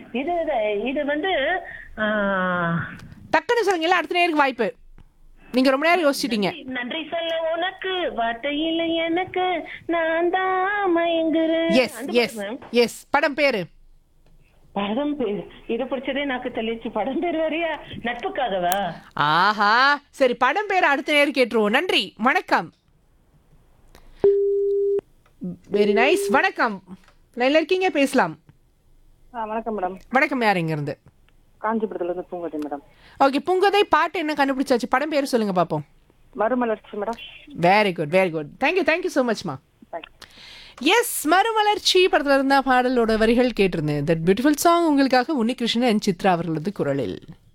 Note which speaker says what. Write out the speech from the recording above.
Speaker 1: இது இது- இது வந்து ஆ,
Speaker 2: டக்குன்னு சொல்லுங்களா அடுத்த நேருக்கு வாய்ப்பு நீங்க ரொம்ப நேரம் யோசிச்சிட்டீங்க
Speaker 1: நன்றி சொல்ல உனக்கு வார்த்தையில் எனக்கு நான் தான் மயங்குறேன்
Speaker 2: எஸ்
Speaker 1: அந்த
Speaker 2: எஸ்
Speaker 1: பாட்டு ma'am.
Speaker 2: எஸ் படம் பேரு
Speaker 1: படம் பேர் இது பிடிச்சதே நாக்கு தள்ளிச்சு படம் பேர் வேறையா நட்புக்காகவா
Speaker 2: ஆஹா சரி படம் பேர் அடுத்த நேரம் கேட்டுருவோம் நன்றி வணக்கம் வெரி நைஸ் வணக்கம் லைன்ல இருக்கீங்க பேசலாம்
Speaker 3: ஆ வணக்கம் மேடம்
Speaker 2: வணக்கம் யார் இங்க இருந்து
Speaker 3: காஞ்சிபுரத்துல இருந்து பூங்கோட்டை மேடம்
Speaker 2: ஓகே புங்கதை பாட்டு என்ன கண்டுபிடிச்சாச்சு படம் பேர் சொல்லுங்க பாப்போம்
Speaker 3: மறுமலர்ச்சி madam
Speaker 2: very good very good thank you thank you so மச்மா
Speaker 3: தேங்க்யூ
Speaker 2: எஸ் மறுமலர்ச்சி படத்துல இருந்த பாடலோட வரிகள் கேட்டிருந்தேன் தட் பியூட்டிஃபுல் சாங் உங்களுக்காக உன்னிகிருஷ்ணன் அண்ட் சித்ரா அவர்களது குரலில்